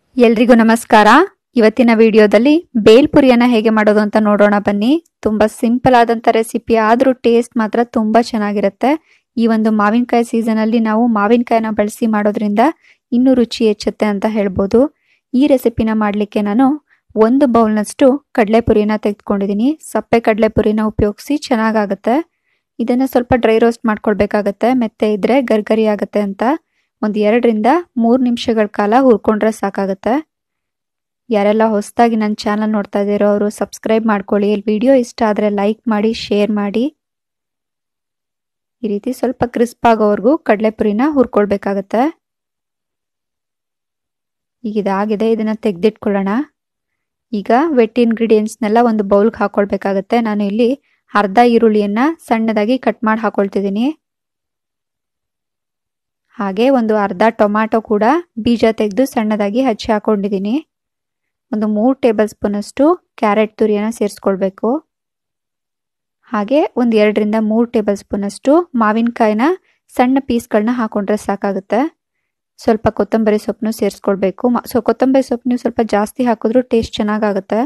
ಎಲ್ರಿಗೂ ನಮಸ್ಕಾರ ಇವತ್ತಿನ ವಿಡಿಯೋದಲ್ಲಿ ಬೇಲ್ಪುರಿಯನ್ನ ಹೇಗೆ ಮಾಡೋದು ಅಂತ ನೋಡೋಣ ಬನ್ನಿ ತುಂಬಾ ಸಿಂಪಲ್ ಆದಂತ ರೆಸಿಪಿ ಆದ್ರೂ ಟೇಸ್ಟ್ ಮಾತ್ರ ತುಂಬಾ ಚೆನ್ನಾಗಿರುತ್ತೆ ಈ ಒಂದು ಮಾವಿನಕಾಯಿ ಸೀಸನ್ ಅಲ್ಲಿ ನಾವು ಮಾವಿನಕಾಯಿನ ಬಳಸಿ ಮಾಡೋದ್ರಿಂದ ಇನ್ನೂ ರುಚಿ ಹೆಚ್ಚುತ್ತೆ ಅಂತ ಹೇಳ್ಬೋದು ಈ ರೆಸಿಪಿನ ಮಾಡ್ಲಿಕ್ಕೆ ನಾನು ಒಂದು ಬೌಲ್ನಷ್ಟು ಕಡಲೆಪುರಿನ ತೆಗೆದುಕೊಂಡಿದ್ದೀನಿ ಸಪ್ಪೆ ಕಡಲೆಪುರಿನ ಉಪಯೋಗಿಸಿ ಚೆನ್ನಾಗಾಗುತ್ತೆ ಇದನ್ನ ಸ್ವಲ್ಪ ಡ್ರೈ ರೋಸ್ಟ್ ಮಾಡ್ಕೊಳ್ಬೇಕಾಗತ್ತೆ ಮೆತ್ತೆ ಇದ್ರೆ ಗರ್ಗರಿ ಆಗುತ್ತೆ ಅಂತ ಒಂದು ಎರಡರಿಂದ ಮೂರು ನಿಮಿಷಗಳ ಕಾಲ ಹುರ್ಕೊಂಡ್ರೆ ಸಾಕಾಗುತ್ತೆ ಯಾರೆಲ್ಲ ಹೊಸದಾಗಿ ನನ್ನ ಚಾನಲ್ ನೋಡ್ತಾ ಇದ್ದೀರೋ ಅವರು ಸಬ್ಸ್ಕ್ರೈಬ್ ಮಾಡ್ಕೊಳ್ಳಿ ವಿಡಿಯೋ ಇಷ್ಟ ಆದರೆ ಲೈಕ್ ಮಾಡಿ ಶೇರ್ ಮಾಡಿ ಈ ರೀತಿ ಸ್ವಲ್ಪ ಕ್ರಿಸ್ಪ್ ಆಗೋವರೆಗೂ ಕಡಲೆಪುರಿನ ಹುರ್ಕೊಳ್ಬೇಕಾಗತ್ತೆ ಈಗ ಇದಾಗಿದೆ ಇದನ್ನ ತೆಗೆದಿಟ್ಕೊಳ್ಳೋಣ ಈಗ ವೆಟ್ ಇಂಗ್ರೀಡಿಯೆಂಟ್ಸ್ನೆಲ್ಲ ಒಂದು ಬೌಲ್ಗೆ ಹಾಕೊಳ್ಬೇಕಾಗತ್ತೆ ನಾನು ಇಲ್ಲಿ ಅರ್ಧ ಈರುಳ್ಳಿಯನ್ನ ಸಣ್ಣದಾಗಿ ಕಟ್ ಮಾಡಿ ಹಾಕೊಳ್ತಿದ್ದೀನಿ ಹಾಗೆ ಒಂದು ಅರ್ಧ ಟೊಮ್ಯಾಟೊ ಕೂಡ ಬೀಜ ತೆಗೆದು ಸಣ್ಣದಾಗಿ ಹಚ್ಚಿ ಹಾಕೊಂಡಿದ್ದೀನಿ ಒಂದು ಮೂರು ಟೇಬಲ್ ಸ್ಪೂನಷ್ಟು ಕ್ಯಾರೆಟ್ ತುರಿಯನ್ನು ಸೇರಿಸ್ಕೊಳ್ಬೇಕು ಹಾಗೆ ಒಂದು ಎರಡರಿಂದ ಮೂರು ಟೇಬಲ್ ಸ್ಪೂನಷ್ಟು ಮಾವಿನಕಾಯಿನ ಸಣ್ಣ ಪೀಸ್ಗಳನ್ನ ಹಾಕೊಂಡ್ರೆ ಸಾಕಾಗುತ್ತೆ ಸ್ವಲ್ಪ ಕೊತ್ತಂಬರಿ ಸೊಪ್ಪನ್ನು ಸೇರಿಸ್ಕೊಳ್ಬೇಕು ಸೊ ಕೊತ್ತಂಬರಿ ಸೊಪ್ಪು ನೀವು ಸ್ವಲ್ಪ ಜಾಸ್ತಿ ಹಾಕಿದ್ರೂ ಟೇಸ್ಟ್ ಚೆನ್ನಾಗಾಗುತ್ತೆ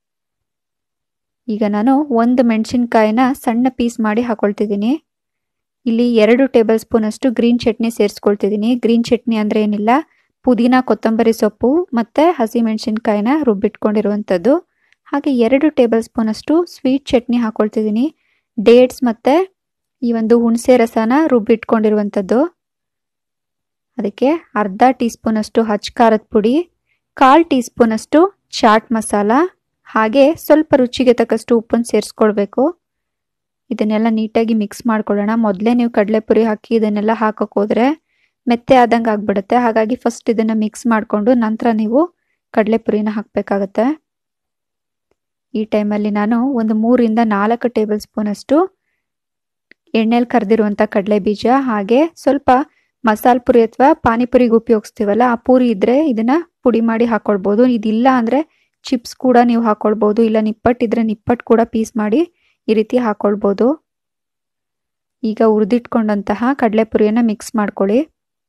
ಈಗ ನಾನು ಒಂದು ಮೆಣಸಿನ್ಕಾಯಿನ ಸಣ್ಣ ಪೀಸ್ ಮಾಡಿ ಹಾಕೊಳ್ತಿದ್ದೀನಿ ಇಲ್ಲಿ ಎರಡು ಟೇಬಲ್ ಸ್ಪೂನ್ ಅಷ್ಟು ಗ್ರೀನ್ ಚಟ್ನಿ ಸೇರಿಸ್ಕೊಳ್ತಿದ್ದೀನಿ ಗ್ರೀನ್ ಚಟ್ನಿ ಅಂದರೆ ಏನಿಲ್ಲ ಪುದೀನ ಕೊತ್ತಂಬರಿ ಸೊಪ್ಪು ಮತ್ತು ಹಸಿಮೆಣಸಿನ್ಕಾಯಿನ ರುಬ್ಬಿಟ್ಕೊಂಡಿರುವಂಥದ್ದು ಹಾಗೆ ಎರಡು ಟೇಬಲ್ ಸ್ಪೂನ್ ಅಷ್ಟು ಸ್ವೀಟ್ ಚಟ್ನಿ ಹಾಕೊಳ್ತಿದ್ದೀನಿ ಡೇಟ್ಸ್ ಮತ್ತು ಈ ಒಂದು ಹುಣಸೆ ರಸನ ರುಬ್ಬಿಟ್ಕೊಂಡಿರುವಂಥದ್ದು ಅದಕ್ಕೆ ಅರ್ಧ ಟೀ ಸ್ಪೂನ್ ಅಷ್ಟು ಹಚ್ ಖಾರದ ಪುಡಿ ಕಾಲು ಟೀ ಸ್ಪೂನ್ ಅಷ್ಟು ಚಾಟ್ ಮಸಾಲ ಹಾಗೆ ಸ್ವಲ್ಪ ರುಚಿಗೆ ತಕ್ಕಷ್ಟು ಉಪ್ಪನ್ನು ಸೇರಿಸ್ಕೊಳ್ಬೇಕು ಇದನ್ನೆಲ್ಲ ನೀಟಾಗಿ ಮಿಕ್ಸ್ ಮಾಡ್ಕೊಳ್ಳೋಣ ಮೊದಲೇ ನೀವು ಕಡಲೆಪುರಿ ಹಾಕಿ ಇದನ್ನೆಲ್ಲ ಹಾಕಕ್ಕೆ ಹೋದ್ರೆ ಮೆತ್ತೆ ಆದಂಗೆ ಆಗ್ಬಿಡುತ್ತೆ ಹಾಗಾಗಿ ಫಸ್ಟ್ ಇದನ್ನು ಮಿಕ್ಸ್ ಮಾಡಿಕೊಂಡು ನಂತರ ನೀವು ಕಡಲೆಪುರಿನ ಹಾಕಬೇಕಾಗತ್ತೆ ಈ ಟೈಮಲ್ಲಿ ನಾನು ಒಂದು ಮೂರಿಂದ ನಾಲ್ಕು ಟೇಬಲ್ ಸ್ಪೂನ್ ಅಷ್ಟು ಎಣ್ಣೆಲಿ ಕರೆದಿರುವಂಥ ಕಡಲೆ ಬೀಜ ಹಾಗೆ ಸ್ವಲ್ಪ ಮಸಾಲೆ ಪುರಿ ಅಥವಾ ಪಾನಿಪುರಿಗೆ ಉಪಯೋಗಿಸ್ತೀವಲ್ಲ ಆ ಪೂರಿ ಇದ್ರೆ ಇದನ್ನ ಪುಡಿ ಮಾಡಿ ಹಾಕೊಳ್ಬೋದು ಇದಿಲ್ಲ ಅಂದರೆ ಚಿಪ್ಸ್ ಕೂಡ ನೀವು ಹಾಕೊಳ್ಬೋದು ಇಲ್ಲ ನಿಪ್ಪಟ್ಟಿದ್ರೆ ನಿಪ್ಪಟ್ಟು ಕೂಡ ಪೀಸ್ ಮಾಡಿ ಈ ರೀತಿ ಹಾಕೊಳ್ಬೋದು ಈಗ ಹುರಿದಿಟ್ಕೊಂಡಂತಹ ಕಡಲೆಪುರಿಯನ್ನು ಮಿಕ್ಸ್ ಮಾಡ್ಕೊಳ್ಳಿ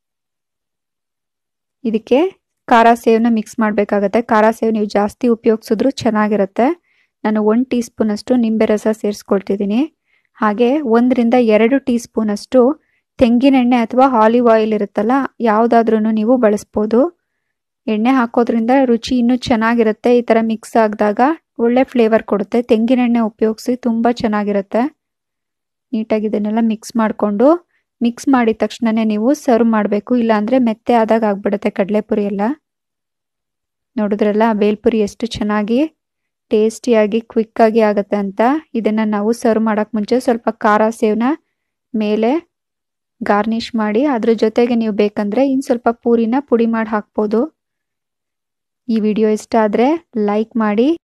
ಇದಕ್ಕೆ ಖಾರ ಸೇವನ್ನ ಮಿಕ್ಸ್ ಮಾಡಬೇಕಾಗತ್ತೆ ಖಾರ ಸೇವ್ ನೀವು ಜಾಸ್ತಿ ಉಪಯೋಗಿಸಿದ್ರು ಚೆನ್ನಾಗಿರುತ್ತೆ ನಾನು ಒಂದು ಟೀ ಸ್ಪೂನ್ ಅಷ್ಟು ನಿಂಬೆ ರಸ ಸೇರಿಸ್ಕೊಳ್ತಿದ್ದೀನಿ ಹಾಗೆ ಒಂದರಿಂದ ಎರಡು ಟೀ ಸ್ಪೂನ್ ಅಷ್ಟು ತೆಂಗಿನೆಣ್ಣೆ ಅಥವಾ ಆಲಿವ್ ಆಯಿಲ್ ಇರುತ್ತಲ್ಲ ಯಾವುದಾದ್ರೂ ನೀವು ಬಳಸ್ಬೋದು ಎಣ್ಣೆ ಹಾಕೋದ್ರಿಂದ ರುಚಿ ಇನ್ನೂ ಚೆನ್ನಾಗಿರುತ್ತೆ ಈ ಥರ ಮಿಕ್ಸ್ ಆಗಿದಾಗ ಒಳ್ಳೆ ಫ್ಲೇವರ್ ಕೊಡುತ್ತೆ ತೆಂಗಿನೆಣ್ಣೆ ಉಪಯೋಗಿಸಿ ತುಂಬ ಚೆನ್ನಾಗಿರುತ್ತೆ ನೀಟಾಗಿ ಇದನ್ನೆಲ್ಲ ಮಿಕ್ಸ್ ಮಾಡಿಕೊಂಡು ಮಿಕ್ಸ್ ಮಾಡಿದ ತಕ್ಷಣನೇ ನೀವು ಸರ್ವ್ ಮಾಡಬೇಕು ಇಲ್ಲಾಂದರೆ ಮೆತ್ತೆ ಆದಾಗ ಆಗ್ಬಿಡುತ್ತೆ ಕಡಲೆಪುರಿ ಎಲ್ಲ ನೋಡಿದ್ರಲ್ಲ ಬೇಲ್ಪುರಿ ಎಷ್ಟು ಚೆನ್ನಾಗಿ ಟೇಸ್ಟಿಯಾಗಿ ಕ್ವಿಕ್ಕಾಗಿ ಆಗುತ್ತೆ ಅಂತ ಇದನ್ನು ನಾವು ಸರ್ವ್ ಮಾಡೋಕ್ಕೆ ಮುಂಚೆ ಸ್ವಲ್ಪ ಖಾರ ಸೇವನ ಮೇಲೆ ಗಾರ್ನಿಷ್ ಮಾಡಿ ಅದ್ರ ಜೊತೆಗೆ ನೀವು ಬೇಕಂದರೆ ಇನ್ನು ಸ್ವಲ್ಪ ಪೂರಿನ ಪುಡಿ ಮಾಡಿ ಹಾಕ್ಬೋದು ಈ ವಿಡಿಯೋ ಇಷ್ಟ ಆದರೆ ಲೈಕ್ ಮಾಡಿ